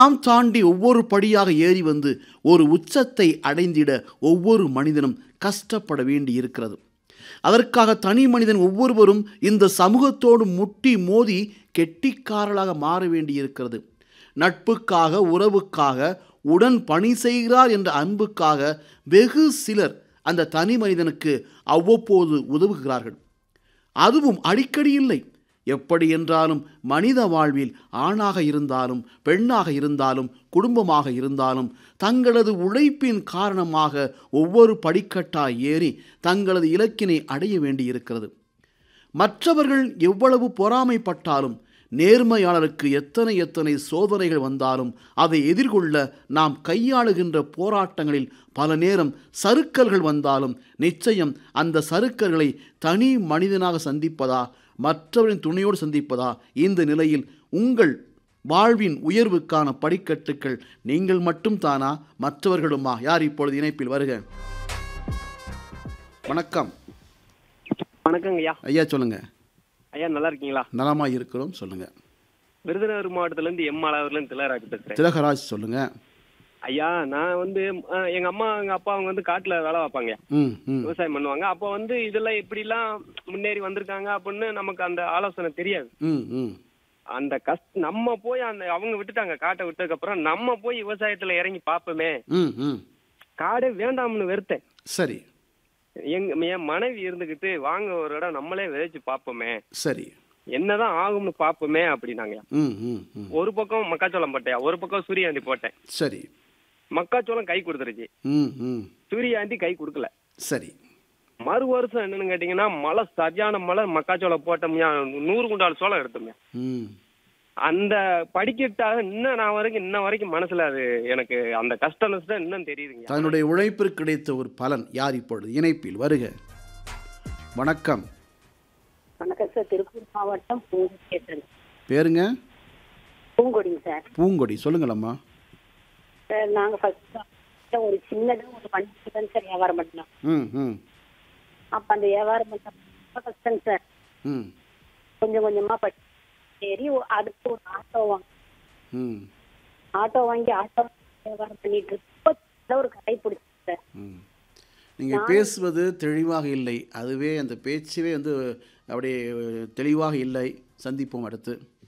நாம் தாண்டி ஒவ்வொரு படியாக ஏறி வந்து ஒரு உச்சத்தை அடைந்திட ஒவ்வொரு மனிதனும் கஷ்டப்பட வேண்டி இருக்கிறது அதற்காக தனி மனிதன் ஒவ்வொருவரும் இந்த சமூகத்தோடு முட்டி மோதி கெட்டிக்காரலாக மாற வேண்டி இருக்கிறது நட்புக்காக உறவுக்காக உடன் பணி செய்கிறார் என்ற அன்புக்காக வெகு சிலர் அந்த தனி மனிதனுக்கு அவ்வப்போது உதவுகிறார்கள் அதுவும் அடிக்கடி இல்லை எப்படி என்றாலும் மனித வாழ்வில் ஆணாக இருந்தாலும் பெண்ணாக இருந்தாலும் குடும்பமாக இருந்தாலும் தங்களது உழைப்பின் காரணமாக ஒவ்வொரு படிக்கட்டாய் ஏறி தங்களது இலக்கினை அடைய வேண்டியிருக்கிறது மற்றவர்கள் எவ்வளவு பொறாமைப்பட்டாலும் நேர்மையாளருக்கு எத்தனை எத்தனை சோதனைகள் வந்தாலும் அதை எதிர்கொள்ள நாம் கையாளுகின்ற போராட்டங்களில் பல நேரம் சறுக்கல்கள் வந்தாலும் நிச்சயம் அந்த சறுக்கல்களை தனி மனிதனாக சந்திப்பதா மற்றவரின் துணையோடு சந்திப்பதா இந்த நிலையில் உங்கள் வாழ்வின் உயர்வுக்கான படிக்கட்டுக்கள் நீங்கள் மட்டும் தானா மற்றவர்களுமா யார் இப்பொழுது இணைப்பில் வருக வணக்கம் வணக்கங்க ஐயா ஐயா சொல்லுங்க ஐயா நல்லா இருக்கீங்களா நலமா இருக்கிறோம் சொல்லுங்க விருதுநகர் மாவட்டத்துல இருந்து எம் அளவுல இருந்து திலராஜ் பேசுறேன் திலகராஜ் சொல்லுங்க ஐயா நான் வந்து அஹ், எங்க அம்மா எங்க அப்பா அவங்க வந்து காட்டுல வேலை பார்ப்பாங்க ம் ம் விவசாயம் பண்ணுவாங்க அப்போ வந்து இதெல்லாம் எப்படிலாம் முன்னேறி வந்திருக்காங்க அப்படின்னு நமக்கு அந்த ஆலோசனை தெரியாது ம் ம் அந்த கஷ்ட நம்ம போய் அந்த அவங்க விட்டுட்டாங்க காட்டை விட்டதுக்கு அப்புறம் நம்ம போய் விவசாயத்துல இறங்கி பார்ப்போமே ம் ம் காடே வேண்டாம்னு வெறுத்தேன் சரி எங்க என் மனைவி இருந்துகிட்டு வாங்க ஒரு இடம் நம்மளே விதைச்சு பார்ப்போமே சரி என்னதான் ஆகும்னு பார்ப்போமே அப்படின்னாங்க ம் ம் ம் ஒரு பக்கம் மக்காச்சோளம் போட்டேன் ஒரு பக்கம் சூரியகாந்தி போட்டேன் சரி மக்காச்சோளம் கை கொடுத்துருச்சு ம் ம் சூரியகாந்தி கை கொடுக்கல சரி மறு வருஷம் என்னன்னு கேட்டீங்கன்னா மழை சரியான மழை மக்காச்சோளம் போட்டோம்யா நூறு குண்டால் சோளம் எடுத்தோம்யா ம் அந்த படிக்கட்டாக இன்னும் நான் வரைக்கும் இன்ன வரைக்கும் மனசுல அது எனக்கு அந்த கஷ்ட நஷ்டம் இன்னும் தெரியுதுங்க தன்னுடைய உழைப்பிற்கு கிடைத்த ஒரு பலன் யார் இப்பொழுது இணைப்பில் வருக வணக்கம் வணக்கம் சார் திருப்பூர் மாவட்டம் பூங்கொடி பேசுறேன் பேருங்க பூங்கொடிங்க சார் பூங்கொடி சொல்லுங்களம்மா சார் நாங்க ஃபர்ஸ்ட் ஒரு சின்னதாக ஒரு வண்டி தான் சார் வியாபாரம் பண்ணோம் ம் ம் அப்ப அந்த வியாபாரம் பண்ண ரொம்ப கஷ்டங்க சார் ம் கொஞ்சம் கொஞ்சமா படி சரி ஒ- அதுக்கு ஒரு ஆட்டோ வாங்க ம் ஆட்டோ வாங்கி ஆட்டோ வியாபாரம் பண்ணிட்டு இருக்கப்போ ஒரு கடை பிடிச்சி சார் ம் நீங்கள் பேசுவது தெளிவாக இல்லை அதுவே அந்த பேச்சுவே வந்து அப்படியே தெளிவாக இல்லை சந்திப்போம் அடுத்து